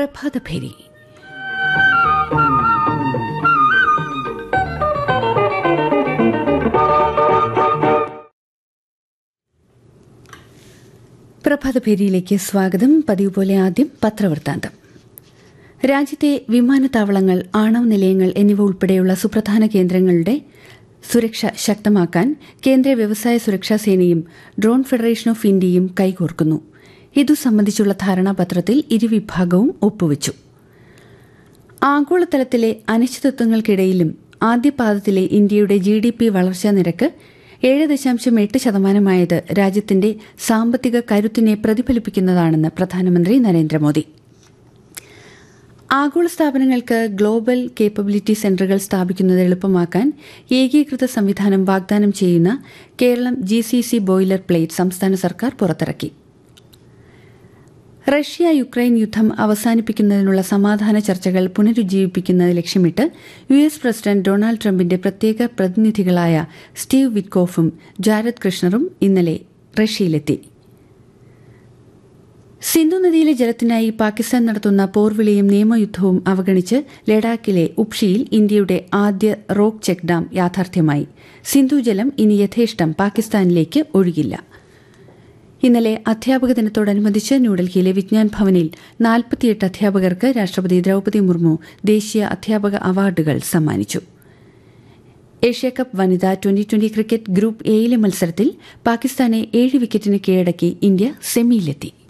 പ്രഭാതഭേരി പ്രഭാതഭേരിയിലേക്ക് സ്വാഗതം പതിവ് പോലെ ആദ്യം പത്രവൃത്താന്തം രാജ്യത്തെ വിമാനത്താവളങ്ങൾ ആണവ നിലയങ്ങൾ എന്നിവ ഉൾപ്പെടെയുള്ള സുപ്രധാന കേന്ദ്രങ്ങളുടെ സുരക്ഷ ശക്തമാക്കാൻ കേന്ദ്ര വ്യവസായ സുരക്ഷാ സേനയും ഡ്രോൺ ഫെഡറേഷൻ ഓഫ് ഇന്ത്യയും കൈകോർക്കുന്നു ഇതു സംബന്ധിച്ചുള്ള ധാരണാപത്രത്തിൽ ഇരുവിഭാഗവും ഒപ്പുവച്ചു ആഗോളതലത്തിലെ അനിശ്ചിതത്വങ്ങൾക്കിടയിലും ആദ്യപാദത്തിലെ ഇന്ത്യയുടെ ജി ഡി പി വളർച്ചാ നിരക്ക് ഏഴ് ദശാംശം എട്ട് ശതമാനമായത് രാജ്യത്തിന്റെ സാമ്പത്തിക കരുത്തിനെ പ്രതിഫലിപ്പിക്കുന്നതാണെന്ന് പ്രധാനമന്ത്രി നരേന്ദ്രമോദി ആഗോള സ്ഥാപനങ്ങൾക്ക് ഗ്ലോബൽ കേപ്പബിലിറ്റി സെന്ററുകൾ സ്ഥാപിക്കുന്നത് എളുപ്പമാക്കാൻ ഏകീകൃത സംവിധാനം വാഗ്ദാനം ചെയ്യുന്ന Keralam G C C boiler plate സംസ്ഥാന സർക്കാർ പുറത്തിറക്കി റഷ്യ യുക്രൈൻ യുദ്ധം അവസാനിപ്പിക്കുന്നതിനുള്ള സമാധാന ചർച്ചകൾ പുനരുജ്ജീവിപ്പിക്കുന്നത് ലക്ഷ്യമിട്ട് യു എസ് പ്രസിഡന്റ് ഡൊണാൾഡ് ട്രംപിന്റെ പ്രത്യേക പ്രതിനിധികളായ സ്റ്റീവ് വിറ്റ്കോഫും ജാരദ് കൃഷ്ണറും ഇന്നലെ റഷ്യയിലെത്തി സിന്ധു നദിയിലെ ജലത്തിനായി പാകിസ്ഥാൻ നടത്തുന്ന പോർവിളിയും നിയമയുദ്ധവും അവഗണിച്ച് ലഡാക്കിലെ ഉപ്ഷിയിൽ ഇന്ത്യയുടെ ആദ്യ റോക്ക് ചെക്ക് ഡാം യാഥാർത്ഥ്യമായി സിന്ധു ജലം ഇനി യഥേഷ്ടം പാകിസ്ഥാനിലേക്ക് ഒഴുകില്ല ഇന്നലെ അധ്യാപക ദിനത്തോടനുബന്ധിച്ച് ന്യൂഡൽഹിയിലെ വിജ്ഞാൻ ഭവനിൽ നാൽപ്പത്തിയെട്ട് അധ്യാപകർക്ക് രാഷ്ട്രപതി ദ്രൌപദി മുർമു ദേശീയ അധ്യാപക അവാർഡുകൾ സമ്മാനിച്ചു ഏഷ്യാകപ്പ് വനിതാ ട്വന്റി ട്വന്റി ക്രിക്കറ്റ് ഗ്രൂപ്പ് എയിലെ മത്സരത്തിൽ പാകിസ്ഥാനെ ഏഴ് വിക്കറ്റിന് കീഴടക്കി ഇന്ത്യ സെമിയിലെത്തി